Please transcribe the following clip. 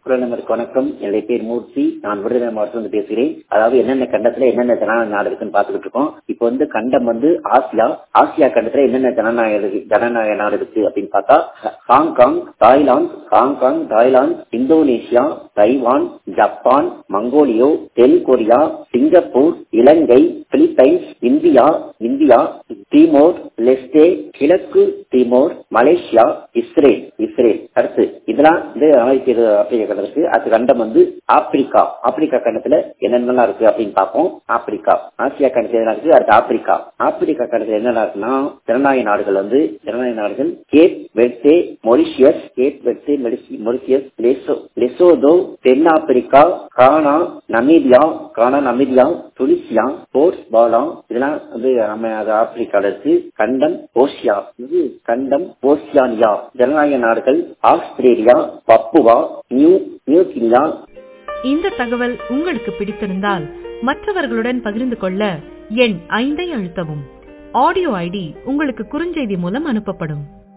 குரலமருக்கு வணக்கம் என்னுடைய பேர் மூர்த்தி நான் விருதுநகர் மாவட்டத்தில் பேசுகிறேன் அதாவது என்னென்ன கண்டத்துல என்னென்ன ஜனநாயக நாடு இருக்குன்னு பார்த்துக்கிட்டு இருக்கோம் இப்போ வந்து கண்டம் வந்து ஆசியா ஆசியா கண்டத்துல என்னென்ன ஜனநாயக இருக்கு- ஜனநாயக நாடு இருக்கு அப்படின்னு பார்த்தா Hong Kong Thailand Hong Kong Thailand Indonesia Taiwan Japan Mongolia தென் Korea Singapore Ilangai Philippines India India Timor Leste கிழக்கு தீமோர் மலேசியா இஸ்ரேல் இஸ்ரேல் அடுத்து இதெல்லாம் வந்து அமெரிக்க இது ஆப்பிரிக்கா கண்டம் இருக்கு அது கண்டம் வந்து ஆப்பிரிக்கா ஆப்பிரிக்கா கண்டத்துல என்னென்னலாம் இருக்கு அப்படின்னு பார்ப்போம் ஆப்பிரிக்கா ஆசியா கண்டத்துல என்ன இருக்கு அடுத்து ஆப்பிரிக்கா ஆப்பிரிக்கா கண்டத்துல என்னென்ன இருக்குன்னா ஜனநாயக நாடுகள் வந்து ஜனநாயக நாடுகள் Cape Verde Mauritius Cape Verde மெடிசி- மொரிஷியஸ் லெசோ லெசோதோ தென்னாப்பிரிக்கா Ghana Namibia Ghana Namibia Tunisia போர்ட் பாலா இதெல்லாம் வந்து நம்ம அது ஆப்பிரிக்கால இருக்கு கண்டம் ஓசியா இது கண்டம் ஓசியானியா ஜனநாயக நாடுகள் Australia Papua New New Guinea இந்த தகவல் உங்களுக்கு பிடித்திருந்தால் மற்றவர்களுடன் பகிர்ந்து கொள்ள எண் ஐந்தை அழுத்தவும் ஆடியோ ஐடி உங்களுக்கு குறுஞ்செய்தி மூலம் அனுப்பப்படும்